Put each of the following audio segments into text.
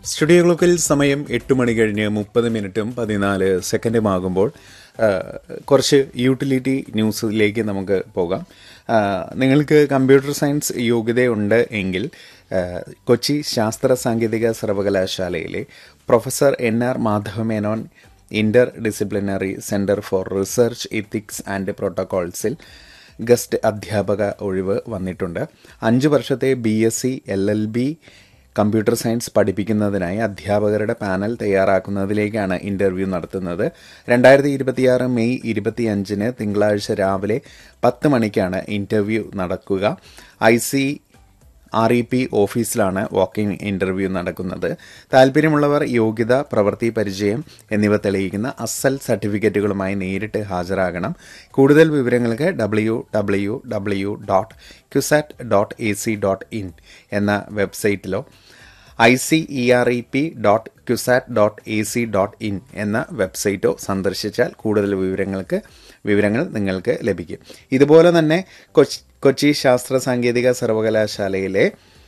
studio ക്ലോക്കിൽ സമയം എട്ട് മണി കഴിഞ്ഞ് മുപ്പത് മിനിറ്റും പതിനാല് സെക്കൻഡുമാകുമ്പോൾ ആ, കുറച്ച് യൂട്ടിലിറ്റി ന്യൂസിലേക്ക് നമുക്ക് പോകാം ആ, നിങ്ങൾക്ക് കമ്പ്യൂട്ടർ സയൻസ് യോഗ്യതയുണ്ട് എങ്കിൽ ആ, കൊച്ചി ശാസ്ത്ര സാങ്കേതിക സർവകലാശാലയിലെ professor N R Madhava Menon interdisciplinary centre for research ethics and പ്രോട്ടോകോൾസിൽ ഗസ്റ്റ് അധ്യാപക ഒഴിവ് വന്നിട്ടുണ്ട് അഞ്ച് വർഷത്തെ B S C L L B computer science പഠിപ്പിക്കുന്നതിനായി അധ്യാപകരുടെ പാനൽ തയ്യാറാക്കുന്നതിലേക്കാണ് ഇന്റർവ്യൂ നടത്തുന്നത് രണ്ടായിരത്തി ഇരുപത്തിയാറ് മെയ് ഇരുപത്തിയഞ്ചിന് തിങ്കളാഴ്ച രാവിലെ പത്ത് മണിക്കാണ് ഇന്റർവ്യൂ നടക്കുക I C R E P ഓഫീസിലാണ് വാക്കിംഗ് ഇന്റർവ്യൂ നടക്കുന്നത് താല്പര്യമുള്ളവർ യോഗ്യത പ്രവൃത്തി പരിചയം എന്നിവ തെളിയിക്കുന്ന അസൽ സർട്ടിഫിക്കറ്റുകളുമായി നേരിട്ട് ഹാജരാകണം കൂടുതൽ വിവരങ്ങൾക്ക് W W W dot CUSAT dot A C dot in എന്ന വെബ്സൈറ്റിലോ I C E R E P dot CUSAT dot A C dot in എന്ന വെബ്സൈറ്റോ സന്ദർശിച്ചാൽ കൂടുതൽ വിവരങ്ങൾക്ക് വിവരങ്ങൾ നിങ്ങൾക്ക് ലഭിക്കും ഇതുപോലെ തന്നെ കൊച്ചി കൊച്ചി ശാസ്ത്ര സാങ്കേതിക സർവകലാശാലയിലെ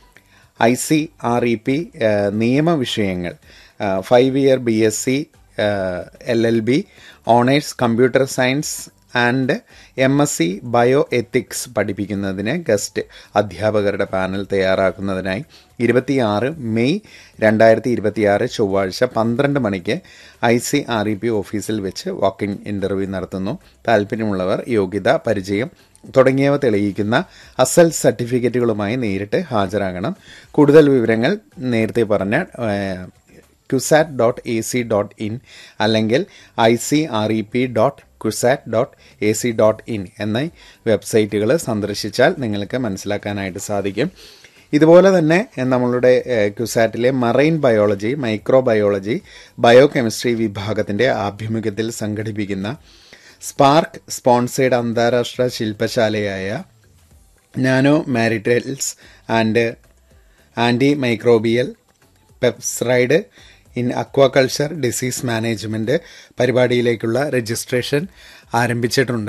I C R E P നിയമ വിഷയങ്ങൾ five year B S C L L B honours computer science and M S C bioethics പഠിപ്പിക്കുന്നതിന് ഗസ്റ്റ് അധ്യാപകരുടെ പാനൽ തയ്യാറാക്കുന്നതിനായി ഇരുപത്തിയാറ് മെയ് രണ്ടായിരത്തി ഇരുപത്തിയാറ് ചൊവ്വാഴ്ച പന്ത്രണ്ട് മണിക്ക് I C R E P ഓഫീസിൽ വെച്ച് വാക്കിംഗ് ഇൻ്റർവ്യൂ നടത്തുന്നു താല്പര്യമുള്ളവർ യോഗ്യത പരിചയം തുടങ്ങിയവ തെളിയിക്കുന്ന അസൽ സർട്ടിഫിക്കറ്റുകളുമായി നേരിട്ട് ഹാജരാകണം കൂടുതൽ വിവരങ്ങൾ നേരത്തെ പറഞ്ഞ ഏഹ്, CUSAT dot A C dot in അല്ലെങ്കിൽ I C R E P dot CUSAT dot A C dot in എന്ന വെബ്സൈറ്റുകൾ സന്ദർശിച്ചാൽ നിങ്ങൾക്ക് മനസ്സിലാക്കാനായിട്ട് സാധിക്കും ഇതുപോലെ തന്നെ എഹ്, നമ്മളുടെ എഹ്, ക്യുസാറ്റിലെ marine biology microbiology biochemistry വിഭാഗത്തിൻ്റെ ആഭിമുഖ്യത്തിൽ സംഘടിപ്പിക്കുന്ന സ്പാർക്ക് സ്പോൺസേഡ് അന്താരാഷ്ട്ര ശില്പശാലയായ nanomaterials and antimicrobial peptide in aquaculture disease management പരിപാടിയിലേക്കുള്ള രജിസ്ട്രേഷൻ ആരംഭിച്ചിട്ടുണ്ട്